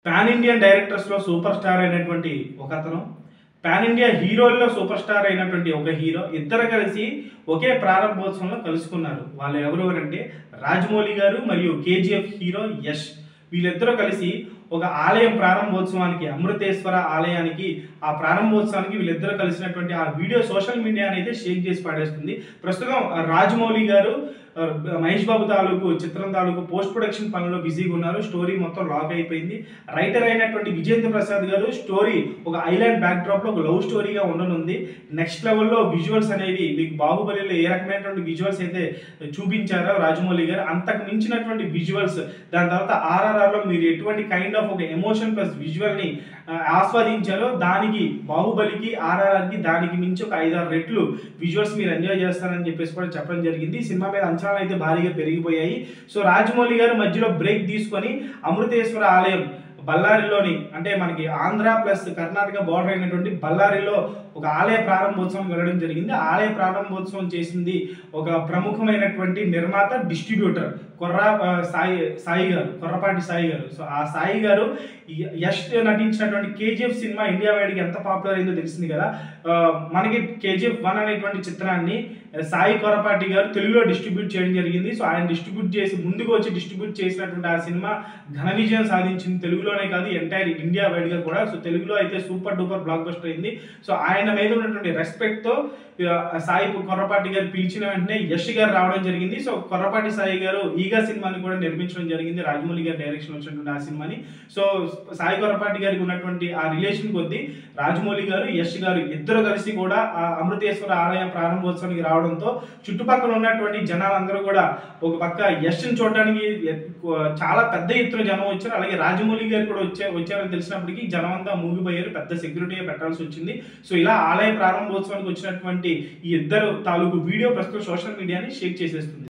pan Indian directors లో super star అయినటువంటి ఒక అతను పాన్ ఇండియా హీరోల్లో సూపర్ స్టార్ అయినటువంటి ఒక హీరో ఇద్దరు కలిసి ఒకే ప్రారంభోత్సవంలో కలుసుకున్నారు వాళ్ళు ఎవరు అంటే రాజమౌళి గారు మరియు కేజీఎఫ్ హీరో యష్ వీళ్ళిద్దరూ కలిసి ఒక ఆలయం ప్రారంభోత్సవానికి అమృతేశ్వర ఆలయానికి ఆ ప్రారంభోత్సవానికి వీళ్ళిద్దరూ కలిసినటువంటి ఆ వీడియో సోషల్ మీడియా అయితే షేక్ చేసి పాడేస్తుంది ప్రస్తుతం ఆ రాజమౌళి గారు ఆ, మహేష్ బాబు తాలూకు చిత్రం తాలూకు పోస్ట్ ప్రొడక్షన్ పనుల్లో బిజీగా ఉన్నారు స్టోరీ మొత్తం లాక్ అయిపోయింది రైటర్ అయినటువంటి విజేంద్ర ప్రసాద్ గారు స్టోరీ ఒక ఐలాండ్ బ్యాక్ డ్రాప్ లో ఒక లవ్ స్టోరీగా ఉండనుంది నెక్స్ట్ లెవెల్లో విజువల్స్ అనేవి మీకు బాహుబలిలో ఏ రకమైనటువంటి విజువల్స్ అయితే చూపించారో రాజమౌళి గారు అంతకు మించినటువంటి విజువల్స్ దాని తర్వాత ఆర్ఆర్ఆర్ లో మీరు ఎటువంటి కైండ్ ఆఫ్ ఒక ఎమోషన్ ప్లస్ విజువల్ ని ఆ, ఆస్వాదించారో దానికి బాహుబలికి ఆర్ఆర్ఆర్ కి దానికి మించి ఒక ఐదారు రెట్లు విజువల్స్ మీరు ఎంజాయ్ చేస్తారని చెప్పేసి కూడా చెప్పడం జరిగింది ఈ సినిమా మీద అంచనాలు అయితే భారీగా పెరిగిపోయాయి సో రాజమౌళి గారు మధ్యలో బ్రేక్ తీసుకొని అమృతేశ్వర ఆలయం బళ్ళారిలోని అంటే మనకి ఆంధ్ర ప్లస్ కర్ణాటక బార్డర్ అయినటువంటి బళ్ళారిలో ఒక ఆలయ ప్రారంభోత్సవం వెళ్ళడం జరిగింది ఆ ఆలయ ప్రారంభోత్సవం చేసింది ఒక ప్రముఖమైనటువంటి నిర్మాత డిస్ట్రిబ్యూటర్ కొర్రా ఆ, సాయి సాయి గారు కొర్రపాటి సాయి గారు సో ఆ సాయి గారు య- యష్ నటించినటువంటి కేజీఎఫ్ సినిమా ఇండియా వైడ్కి ఎంత పాపులర్ అయిందో తెలిసింది కదా ఆ, మనకి కేజీఎఫ్ వన్ అనేటువంటి చిత్రాన్ని సాయి కొరపాటి గారు తెలుగులో డిస్ట్రిబ్యూట్ చేయడం జరిగింది సో ఆయన డిస్ట్రిబ్యూట్ చేసి ముందుకు వచ్చి డిస్ట్రిబ్యూట్ చేసినటువంటి ఆ సినిమా ఘన విజయం సాధించింది తెలుగులోనే కాదు ఎంటైర్ ఇండియా వైడ్ గా కూడా సో తెలుగులో అయితే సూపర్ డూపర్ బ్లాక్ బస్టర్ అయింది సో ఆయన మీద ఉన్నటువంటి రెస్పెక్ట్ తో ఆ, సాయి కొర్రపాటి గారు పిలిచిన వెంటనే యష్ గారు రావడం జరిగింది సో కొర్రపాటి సాయి గారు ఈగా సినిమాని కూడా నిర్మించడం జరిగింది రాజమౌళి గారి డైరెక్షన్ వచ్చినటువంటి ఆ సినిమాని సో సాయి కొర్రపాటి గారికి ఉన్నటువంటి ఆ రిలేషన్ కొద్దీ రాజమౌళి గారు యష్ గారు ఇద్దరు కలిసి కూడా ఆ అమృతేశ్వర ఆలయ ప్రారంభోత్సవానికి రావడంతో చుట్టుపక్కల ఉన్నటువంటి జనాలందరూ కూడా ఒక పక్క యష్ని చూడడానికి ఎక్కువ- చాలా పెద్ద ఎత్తున జనం వచ్చారు అలాగే రాజమౌళి గారు కూడా వచ్చే వచ్చారని తెలిసినప్పటికీ జనం అంతా మూగిపోయారు పెద్ద సెక్యూరిటీ పెట్టాల్సి వచ్చింది సో ఇలా ఆలయ ప్రారంభోత్సవానికి వచ్చినటువంటి ఈ ఇద్దరు తాలూకు వీడియో ప్రస్తుతం సోషల్ మీడియాని షేక్ చేసేస్తుంది